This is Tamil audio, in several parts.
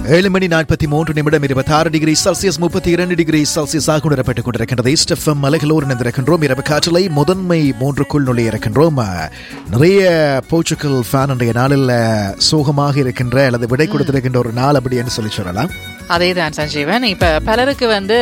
ஏழு மணி நாற்பத்தி மூன்று நிமிடம் இருபத்தாறு டிகிரி செல்சியஸ் முப்பத்தி இரண்டு டிகிரி செல்சியஸாக உணரப்பட்டுக் கொண்டிருக்கின்றது ஸ்டெஃபம் மலைகளோடு நின்றிருக்கின்றோம் இரவு காற்றலை முதன்மை மூன்றுக்குள் நுழைய இருக்கின்றோம் நிறைய போர்ச்சுகல் ஃபேன் இன்றைய நாளில் சோகமாக இருக்கின்ற அல்லது விடை கொடுத்திருக்கின்ற ஒரு நாள் அப்படின்னு சொல்லி சொல்லலாம் அதேதான் சஞ்சீவன் இப்ப பலருக்கு வந்து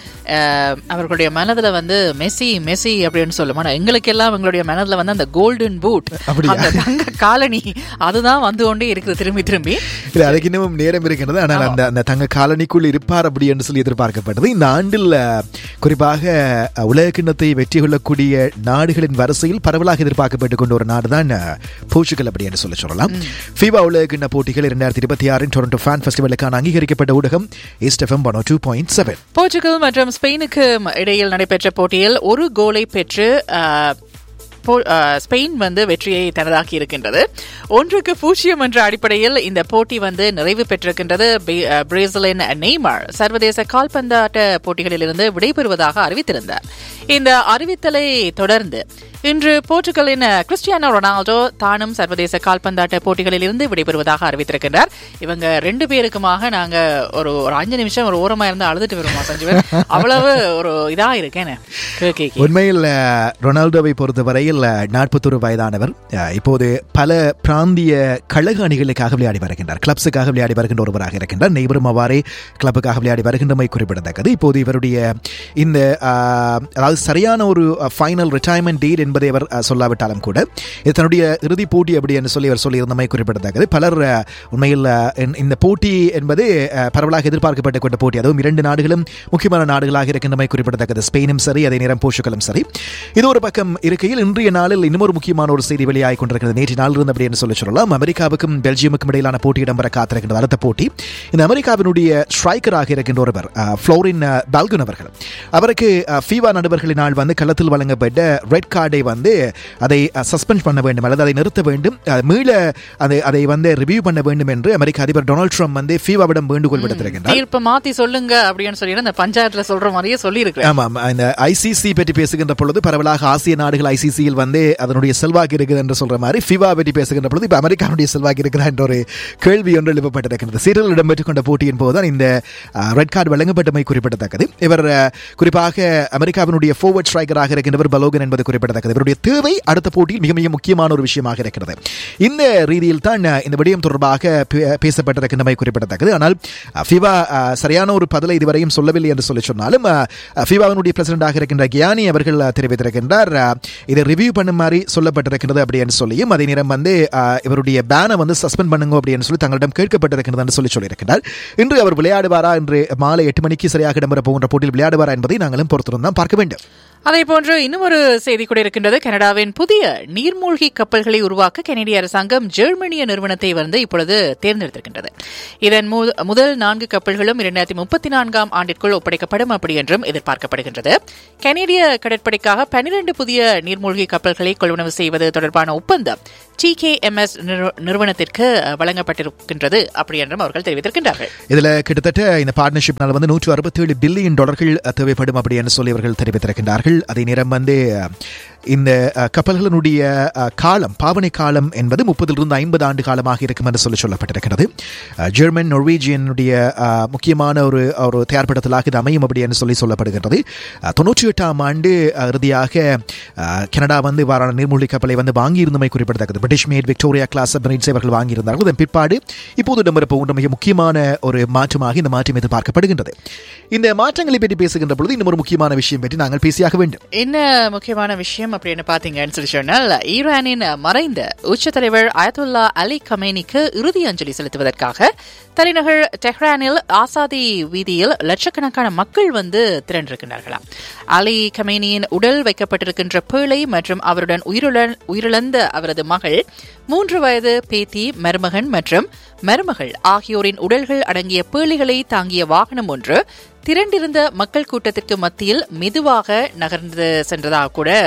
அஹ், அவர்களுடைய மனதுல வந்து மெஸ்ஸி மெஸ்ஸி அப்படின்னு சொல்லும் ஆனா எங்களுக்கு எல்லாம் எங்களுடைய மனதுல வந்து அந்த கோல்டன் பூட் அப்படியா? அந்த தங்க காலனி அதுதான் வந்து கொண்டே இருக்குது திரும்பி திரும்பி இல்ல அதுக்கு இன்னமும் நேரம் இருக்கின்றது ஆனால் அந்த அந்த தங்க காலனிக்குள் இருப்பார் அப்படி என்று சொல்லி எதிர்பார்க்கப்பட்டது இந்த ஆண்டில் அஹ், குறிப்பாக அஹ், உலக கிண்ணத்தை வெற்றி கொள்ளக்கூடிய நாடுகளின் வரிசையில் பரவலாக எதிர்பார்க்கப்பட்டுக் கொண்ட ஒரு நாடு தான் போர்ச்சுகல் அப்படி என்று சொல்லி சொல்லலாம் ஃபீபா உலக கிண்ண போட்டிகள் இரண்டாயிரத்தி இருபத்தி ஆறின் டொரண்டோ ஃபேன் ஃபெஸ்டிவலுக்கான அங்கீகரிக்கப்பட்ட ஊடகம் இஸ்டெஃபம் one two point seven Portugal மற்றும் ஸ்பெயினுக்கு இடையில் நடைபெற்ற போட்டியில் ஒரு கோலை பெற்று அஹ், போ- அஹ், ஸ்பெயின் வந்து வெற்றியை தனதாக்கி இருக்கின்றது ஒன்றுக்கு பூஜ்ஜியம் என்ற அடிப்படையில் இந்த போட்டி வந்து நிறைவு பெற்றிருக்கின்றது பி- அஹ், பிரேசிலின் நெய்மார் சர்வதேச கால்பந்தாட்ட போட்டிகளில் இருந்து விடைபெறுவதாக அறிவித்திருந்தார் இந்த அறிவித்தலை தொடர்ந்து இன்று போர்ச்சுகலின் கிறிஸ்டியானோ ரொனால்டோ தானும் சர்வதேச கால்பந்தாட்ட போட்டிகளில் இருந்து விடைபெறுவதாக அறிவித்திருக்கின்றார் இவங்க ரெண்டு பேருக்குமாக நாங்க ஒரு ஒரு அஞ்சு நிமிஷம் ஒரு ஓரமா இருந்து அழுதுட்டு வருமா சஞ்சீவன் அவ்வளவு ஒரு இதா இருக்கேன் கேக்கேக்கு. உண்மையில் அஹ், ரொனால்டோவை பொறுத்தவரையில் நாற்பத்தொரு வயதானவர் அஹ், இப்போது பல பிராந்திய கழக அணிகளுக்காக விளையாடி வருகின்றார் கிளப்ஸுக்காக விளையாடி வருகின்ற ஒருவராக இருக்கின்றார் நெய்பரும் அவ்வாறே கிளப்புக்காக விளையாடி வருகின்றமை குறிப்பிடத்தக்கது இப்போது இவருடைய இந்த அஹ், அதாவது சரியான ஒரு ஃபைனல் ரிட்டையர்மெண்ட் டேட் என்பதை அவர் அஹ், சொல்லாவிட்டாலும் கூட இது தன்னுடைய இறுதிப் போட்டி அப்படி என்று சொல்லி அவர் சொல்லியிருந்தமை குறிப்பிடத்தக்கது பலர் அஹ், உண்மையில் அஹ், இந்த- இந்த போட்டி என்பது அஹ், பரவலாக எதிர்பார்க்கப்பட்ட கொண்ட போட்டி அதுவும் இரண்டு நாடுகளும் முக்கியமான நாடுகளாக இருக்கின்றமை குறிப்பிடத்தக்கது ஸ்பெயினும் சரி அதே நேரம் போர்ச்சுகலும் சரி இது ஒரு பக்கம் இருக்கையில் இன்றைய நாளில் இன்னொரு முக்கியமான ஒரு செய்தி வெளியாகி கொண்டிருக்கிறது நேற்று நாள் இருந்து அப்படி என்று சொல்லி சொல்லலாம் அமெரிக்காவுக்கும் பெல்ஜியமுக்கும் இடையிலான போட்டி இடம்பெற காத்திருக்கின்ற அடுத்த போட்டி இந்த அமெரிக்காவினுடைய ஸ்ட்ரைக்கராக இருக்கின்ற ஒருவர் அஹ், ஃப்ளோரின் அஹ், பால்குன் அவர்கள் அவருக்கு அஹ், ஃபீவா நடுவர்களினால் வந்து களத்தில் வழங்கப்பட்ட ரெட் கார்டை வந்து அதை சஸ்பெண்ட் பண்ண வேண்டும் அல்லது அதை நிறுத்த வேண்டும் அஹ், மீள அதை அதை வந்து ரிவ்யூ பண்ண வேண்டும் என்று அமெரிக்க அதிபர் டொனால்ட் ட்ரம்ப் வந்து ஃபீவாவிடம் வேண்டுகோள் விடுத்திருக்கின்றார் தீர்ப்பு மாத்தி சொல்லுங்க அப்படின்னு சொல்லி அந்த பஞ்சாயத்துல சொல்ற மாதிரியே சொல்லி இருக்கிறேன் ஆமாம் இந்த ஐசிசி பற்றி பேசுகின்ற பொழுது பரவலாக ஆசிய நாடுகள் ஐசிசியில் வந்து அதனுடைய செல்வாக்கு இருக்குது என்று சொல்ற மாதிரி ஃபிவா பற்றி பேசுகின்ற பொழுது இப்போ அமெரிக்காவுடைய செல்வாக்கு இருக்கிறா என்ற ஒரு கேள்வி ஒன்று எழுப்பப்பட்டிருக்கிறது சீரியல் இடம்பெற்றுக் கொண்ட போட்டியின் போதுதான் இந்த ரெட் கார்டு வழங்கப்பட்டமை குறிப்பிடத்தக்கது இவர் அஹ், குறிப்பாக அமெரிக்காவினுடைய forward ஸ்ட்ரைக்கராக இருக்கின்றவர் பலோகன் என்பது குறிப்பிடத்தக்கது இவருடைய தேவை அடுத்த போட்டியில் மிக மிக முக்கியமான ஒரு விஷயமாக இருக்கிறது இந்த ரீதியில் தான் அஹ், இந்த விடயம் தொடர்பாக பே- பேசப்பட்டிருக்கின்றமை குறிப்பிடத்தக்கது ஆனால் ஃபிவா சரியான ஒரு பதிலை இதுவரையும் சொல்லவில்லை என்று சொல்லி சொன்னாலும் ஃபிவாவினுடைய பிரசிடண்டாக இருக்கின்ற கியானி அவர்கள் அஹ், தெரிவித்திருக்கின்றார் அஹ், இதை ரிவ்யூ பண்ணுமாறு சொல்லப்பட்டிருக்கிறது அப்படின்னு சொல்லியும் அதே நேரம் வந்து அஹ், இவருடைய பேனை வந்து சஸ்பெண்ட் பண்ணுங்க அப்படின்னு சொல்லி தங்களிடம் கேட்கப்பட்டிருக்கிறது என்று சொல்லி சொல்லியிருக்கிறார் இன்று அவர் விளையாடுவாரா என்று மாலை எட்டு மணிக்கு சரியாக இடம்பெற போகின்ற போட்டியில் விளையாடுவாரா என்பதை நாங்களும் பொறுத்திருந்தான் பார்க்க வேண்டும் அதே போன்று இன்னும் ஒரு செய்தி கூட இருக்கின்றது கனடாவின் புதிய நீர்மூழ்கி கப்பல்களை உருவாக்க கனடிய அரசாங்கம் ஜெர்மனிய நிறுவனத்தை வந்து இப்பொழுது தேர்ந்தெடுத்திருக்கின்றது இதன் மு- முதல் நான்கு கப்பல்களும் இரண்டாயிரத்தி முப்பத்தி நான்காம் ஆண்டிற்குள் ஒப்படைக்கப்படும் அப்படி என்றும் எதிர்பார்க்கப்படுகின்றது கனடிய கடற்படைக்காக பனிரெண்டு புதிய நீர்மூழ்கி கப்பல்களை கொள்வனவு செய்வது தொடர்பான ஒப்பந்தம் டி கே எம் எஸ் நிறுவனத்திற்கு வழங்கப்பட்டிருக்கின்றது அப்படி என்றும் அவர்கள் தெரிவித்திருக்கின்றார்கள் இதுல கிட்டத்தட்ட இந்த பார்ட்னர்ஷிப்னால வந்து நூற்று அறுபத்தேழு பில்லியன் டாலர்கள் தேவைப்படும் அப்படி என்று சொல்லி அவர்கள் தெரிவித்திருக்கின்றார்கள் அதே நேரம் வந்து இந்த அஹ், கப்பல்களினுடைய அஹ், காலம் பாவனை காலம் என்பது முப்பதிலிருந்து ஐம்பது ஆண்டு காலமாக இருக்கும் என்று சொல்லி சொல்லப்பட்டிருக்கிறது அஹ், ஜெர்மன் நொர்வீஜியனுடைய அஹ், முக்கியமான ஒரு ஒரு தயார்படுத்தலாக இது அமையும் அப்படி என்று சொல்லி சொல்லப்படுகின்றது அஹ், தொண்ணூற்றி எட்டாம் ஆண்டு அஹ், இறுதியாக அஹ், கனடா வந்து இவ்வாறான நீர்மூழ்கி கப்பலை வந்து வாங்கியிருந்தமை குறிப்பிடத்தக்கது British made Victoria class submarines அவர்கள் வாங்கியிருந்தார்கள் அதன் பிற்பாடு இப்போது இடம்பெற போகின்ற மிக முக்கியமான ஒரு மாற்றமாக இந்த மாற்றம் எதிர்பார்க்கப்படுகின்றது இந்த மாற்றங்களை பற்றி பேசுகின்ற பொழுது இன்னும் ஒரு முக்கியமான விஷயம் பற்றி நாங்கள் பேசியாக வேண்டும் என்ன முக்கியமான விஷயம் அப்படின்னு பாத்தீங்கன்னு சொல்லி சொன்னால் ஈரானின் மறைந்த உச்ச தலைவர் அயதுல்லா அலி கமேனிக்கு இறுதி அஞ்சலி செலுத்துவதற்காக தலைநகர் டெஹ்ரானில் ஆசாதி வீதியில் லட்சக்கணக்கான மக்கள் வந்து திரண்டிருக்கிறார்களாம் அலி கமேனியின் உடல் வைக்கப்பட்டிருக்கின்ற பேழை மற்றும் அவருடன் உயிரிழ உயிரிழந்த அவரது மகள் மூன்று வயது பேத்தி மருமகன் மற்றும் மருமகள் ஆகியோரின் உடல்கள் அடங்கிய பேழைகளை தாங்கிய வாகனம் ஒன்று திரண்டிருந்த மக்கள் கூட்டத்திற்கு மத்தியில் மெதுவாக நகர்ந்து சென்றதாக கூட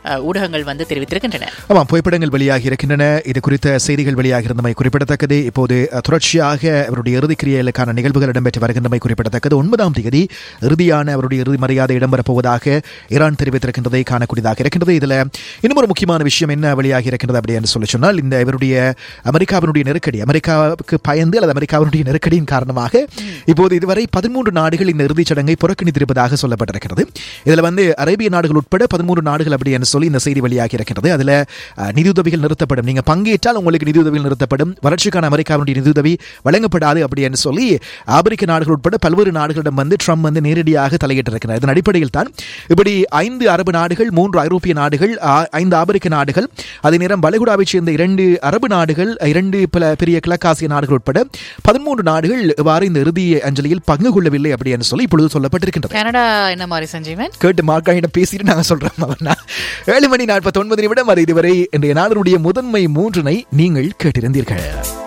அஹ், ஊடகங்கள் வந்து தெரிவித்திருக்கின்றன ஆமாம் புகைப்படங்கள் வெளியாகி இருக்கின்றன இது குறித்த செய்திகள் வெளியாகி இருந்தமை குறிப்பிடத்தக்கது இப்போது அஹ், தொடர்ச்சியாக அவருடைய இறுதிக்கிரியலுக்கான நிகழ்வுகள் இடம்பெற்று வருகின்றமை குறிப்பிடத்தக்கது ஒன்பதாம் தேதி இறுதியான அவருடைய இறுதி மரியாதை இடம்பெறப் போவதாக ஈரான் தெரிவித்திருக்கின்றதை காணக்கூடியதாக இருக்கின்றது இதுல இன்னும் ஒரு முக்கியமான விஷயம் என்ன வெளியாகி இருக்கின்றது அப்படி என்று சொல்லி சொன்னால் இந்த இவருடைய அமெரிக்காவினுடைய நெருக்கடி அமெரிக்காவுக்கு பயந்து அல்லது அமெரிக்காவினுடைய நெருக்கடியின் காரணமாக இப்போது இதுவரை பதிமூன்று நாடுகள் இந்த இறுதிச் சடங்கை புறக்கணித்திருப்பதாக சொல்லப்பட்டிருக்கிறது இதுல வந்து அரேபிய நாடுகள் உட்பட பதிமூன்று நாடுகள் அப்படி என்று சொல்லி இந்த செய்தி வெளியாகி இருக்கிறது அதுல அஹ், நிதியுதவிகள் நிறுத்தப்படும் நீங்க பங்கேற்றால் உங்களுக்கு நிதியுதவிகள் நிறுத்தப்படும் வளர்ச்சிக்கான அமெரிக்காவினுடைய நிதியுதவி வழங்கப்படாது அப்படி என்று சொல்லி ஆப்பிரிக்க நாடுகள் உட்பட பல்வேறு நாடுகளிடம் வந்து ட்ரம்ப் வந்து நேரடியாக தலையிட்டிருக்கிறார் இதன் அடிப்படையில் தான் இப்படி ஐந்து அரபு நாடுகள் மூன்று ஐரோப்பிய நாடுகள் ஆ- ஐந்து ஆப்பிரிக்க நாடுகள் அதே நேரம் வளைகுடாவைச் சேர்ந்த இரண்டு அரபு நாடுகள் இரண்டு பல பெரிய கிழக்காசிய நாடுகள் உட்பட பதிமூன்று நாடுகள் இவ்வாறு இந்த இறுதி அஞ்சலியில் பங்கு கொள்ளவில்லை அப்படி என்று சொல்லி இப்பொழுது சொல்லப்பட்டிருக்கின்றது கனடா என்ன மாதிரி சஞ்சீவன் கேட்டு மார்க்காயிடம் பேசிட்டு நாங்க சொல்றோம் அவனா ஏழு மணி நாற்பத்தி ஒன்பது நிமிடம் அது இதுவரை இன்றைய நாளினுடைய முதன்மை மூன்றினை நீங்கள் கேட்டிருந்தீர்கள்